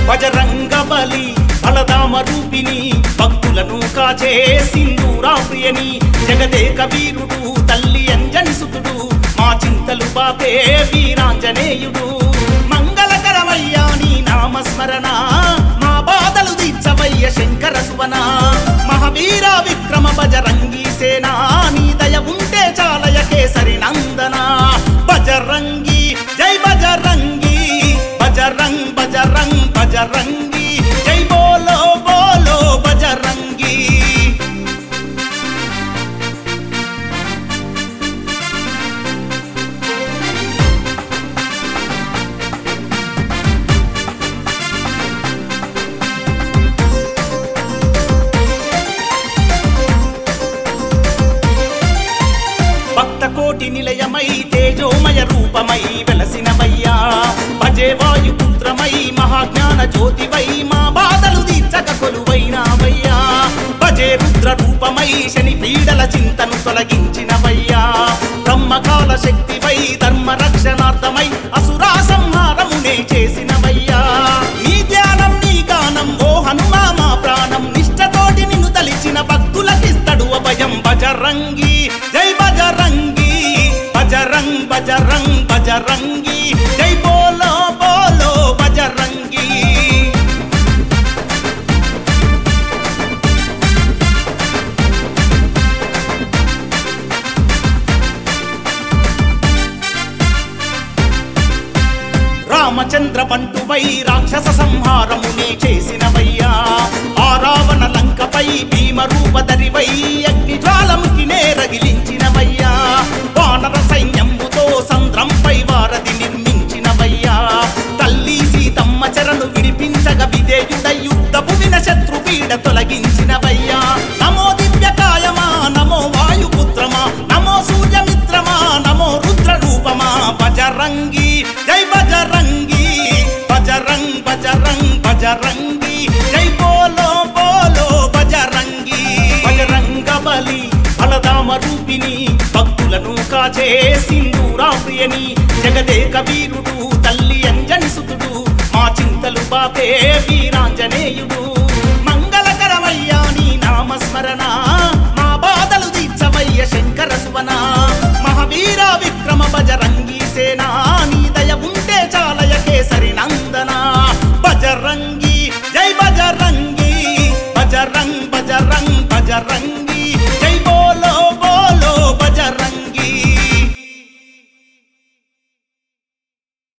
బజరంగ బలి బలదామ రూపిణి భక్తులను కాచే సింధూరా ప్రియని జగదేక వీరుడు తల్లి అంజని సుతుడు మా చింతలు బాపే వీరాంజనేయుడు మంగళకరమయ్యా నీ నామస్మరణ మా బాధలు దీర్చవయ్య శంకర సువన మహావీర విక్రమ బజరంగి సేనా నీ దయ ఉంటే చాలయ కేసరి నందన బజరంగి జై బజరంగి బజరంగ్ బజరంగ్ బజరంగి జై బోలో బోలో బజరంగి భక్త కోటి నిలయమై తేజోమయ రూపమై వెలసినవయ్యా భజే వాయుపుత్రమై మహాజ్ఞాన జ్యోతివై మా బాధలు తీర్చక కొలువైనావయ్యా భజే రుద్ర రూపమై శని పీడల చింతను తొలగించినవయ్యా బ్రహ్మకాల శక్తివై ధర్మ రక్షణార్థమై అసురా సంహారమునే చేసినవయ్యా నీ ధ్యానం నీ గానం ఓ హనుమా మా ప్రాణం నిష్టతోటి నిన్ను తలిచిన భక్తులకిస్తడు అభయం బజరంగి జై బజరంగి బజరంగ్ బజరంగ్ బజరంగి జై బోలో బోలో బజరంగి రామచంద్ర బంటువై రాక్షస సంహారమునే చేసినవయ్యా ఆ రావణ లంకపై భీమ రూపధరివై అగ్ని జ్వాలముకి రగిలించినవయ్యా వానర సైన్యముతో సంద్రంపై వారధి నిర్మించినవయ్యా తల్లి సీతమ్మ చెరను విడిపించగ విధేయుడ యుద్ధపు విన శత్రు పీడ తొలగించినవయ్యా నమో దివ్యకాయమా నమో వాయుపుత్రమా నమో సూర్యమిత్రమా నమో రుద్ర రూపమా బజరంగి జై బజరంగి బజరంగ్ బజరంగ్ బజరంగి జై బోలో బోలో బజరంగి బజరంగ బలి బలదామ రూపిణి భక్తులను కాచే సింధూరా ప్రియని జగదేక వీరుడు తల్లి అంజని సుతుడు మా చింతలు బాపే వీరాంజనేయుడు మంగళకరమయ్యా నీ నామస్మరణ మా బాధలు దీర్చవయ్య శంకర సువన మహావీర విక్రమ బజరంగి సేనా నీ దయ ఉంటే చాలయ కేసరి నందన బజరంగి జై బజరంగి బజరంగ్ బజరంగ్ బజరంగి